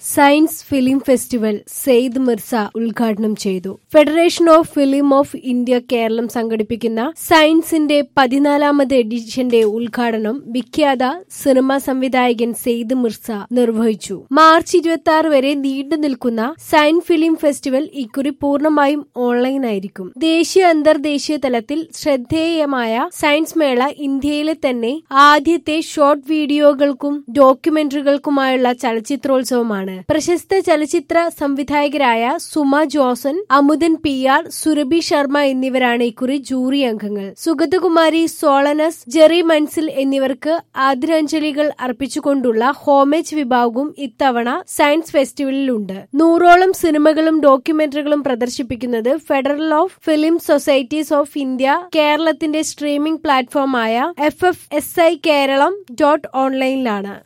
science film festival Saeed Mirza ഉദ്ഘാടനം ചെയ്തു federation of film of India Keralam സംഘടിപ്പിക്കുന്ന സയൻസിന്റെ പതിനാലാമത് എഡിഷന്റെ ഉദ്ഘാടനം വിഖ്യാത സിനിമാ സംവിധായകൻ സെയ്ദ് മിർസ നിർവഹിച്ചു മാർച്ച് ഇരുപത്തി ആറ് വരെ നീണ്ടു നിൽക്കുന്ന സയൻസ് ഫിലിം ഫെസ്റ്റിവൽ ഇക്കുറി പൂർണ്ണമായും ഓൺലൈനായിരിക്കും ദേശീയ അന്തർദേശീയ തലത്തിൽ ശ്രദ്ധേയമായ സയൻസ് മേള ഇന്ത്യയിലെ തന്നെ ആദ്യത്തെ ഷോർട്ട് വീഡിയോകൾക്കും ഡോക്യുമെന്ററികൾക്കുമായുള്ള ചലച്ചിത്രോത്സവമാണ് പ്രശസ്ത ചലച്ചിത്ര സംവിധായകരായ സുമ ജോസൻ അമുദൻ പി ആർ സുരഭി ശർമ്മ എന്നിവരാണ് ഇക്കുറി ജൂറി അംഗങ്ങൾ സുഗതകുമാരി സോളനസ് ജെറി മൻസിൽ എന്നിവർക്ക് ആദരാഞ്ജലികൾ അർപ്പിച്ചുകൊണ്ടുള്ള ഹോമേജ് വിഭാഗവും ഇത്തവണ സയൻസ് ഫെസ്റ്റിവലിലുണ്ട് നൂറോളം സിനിമകളും ഡോക്യുമെന്ററികളും പ്രദർശിപ്പിക്കുന്നത് federal of film societies of India കേരളത്തിന്റെ സ്ട്രീമിംഗ് പ്ലാറ്റ്ഫോമായ F F S I Keralam dot ഓൺലൈനിലാണ്